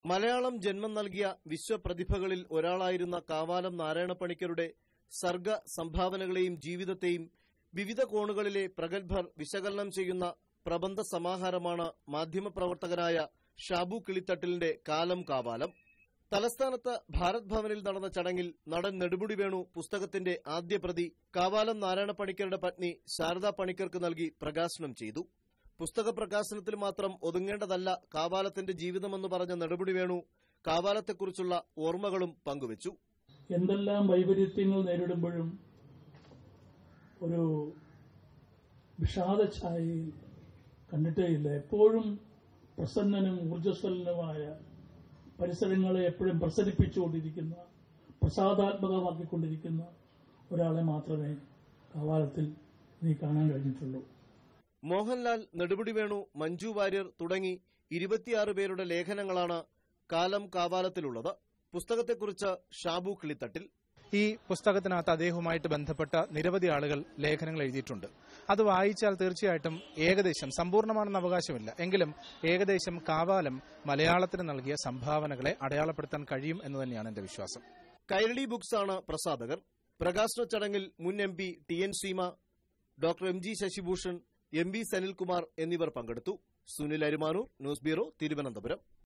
മലയാളം ജന്മം നൽകിയ വിശ്വപ്രതിഭകളിൽ ഒരാളായിരുന്ന കാവാലം നാരായണപ്പണിക്കരുടെ സർഗ സംഭാവനകളെയും ജീവിതത്തെയും വിവിധ കോണുകളിലെ പ്രഗത്ഭർ വിശകലനം ചെയ്യുന്ന പ്രബന്ധ സമാഹാരമാണ് മാധ്യമപ്രവർത്തകനായ ഷാബു കിളിത്തട്ടിലിന്റെ കാലം കാവാലം തലസ്ഥാനത്ത് ഭാരത് ഭവനിൽ നടന്ന ചടങ്ങിൽ നടൻ നെടുമുടി വേണു പുസ്തകത്തിന്റെ ആദ്യ പ്രതി കാവാലം നാരായണ പണിക്കരുടെ പത്നി ശാരദാ പണിക്കർക്ക് നൽകി പ്രകാശനം ചെയ്തു പുസ്തക പ്രകാശനത്തിൽ മാത്രം ഒതുങ്ങേണ്ടതല്ല കാവാലത്തിന്റെ ജീവിതമെന്ന് പറഞ്ഞ നെടുമുടി വേണു കാവാലത്തെക്കുറിച്ചുള്ള ഓർമ്മകളും പങ്കുവച്ചു എന്തെല്ലാം വൈപരീത്യങ്ങൾ നേരിടുമ്പോഴും ഒരു വിഷാദ ഛായയിൽ കണ്ടിട്ടേയില്ല എപ്പോഴും പ്രസന്നനും ഊർജ്ജസ്വലനുമായ പരിസരങ്ങളെ എപ്പോഴും പ്രസരിപ്പിച്ചുകൊണ്ടിരിക്കുന്ന പ്രസാദാത്മകമാക്കിക്കൊണ്ടിരിക്കുന്ന ഒരാളെ മാത്രമേ കാവാലത്തിൽ നീ കാണാൻ കഴിഞ്ഞിട്ടുള്ളൂ മോഹൻലാൽ നെടുമുടി വേണു മഞ്ജു വാര്യർ തുടങ്ങി ഇരുപത്തിയാറ് പേരുടെ ലേഖനങ്ങളാണ് കാലം കാവാലത്തിലുള്ളത് പുസ്തകത്തെക്കുറിച്ച് ഷാബു കിളിത്തട്ടിൽ ഈ പുസ്തകത്തിനകത്ത് അദ്ദേഹവുമായിട്ട് ബന്ധപ്പെട്ട നിരവധി ആളുകൾ ലേഖനങ്ങൾ എഴുതിയിട്ടുണ്ട് അത് വായിച്ചാൽ തീർച്ചയായിട്ടും ഏകദേശം സമ്പൂർണ്ണമാണെന്ന് അവകാശമില്ല എങ്കിലും ഏകദേശം കാവാലം മലയാളത്തിന് നൽകിയ സംഭാവനകളെ അടയാളപ്പെടുത്താൻ കഴിയും എന്ന് തന്നെയാണ് എന്റെ വിശ്വാസം കൈരളി ബുക്സ് ആണ് പ്രസാധകർ പ്രകാശന ചടങ്ങിൽ മുൻ M P T N Seema doctor M G Sasibhushan M V Sanilkumar എന്നിവർ പങ്കെടുത്തു സുനിൽ അരിമാനൂർ ന്യൂസ് ബ്യൂറോ തിരുവനന്തപുരം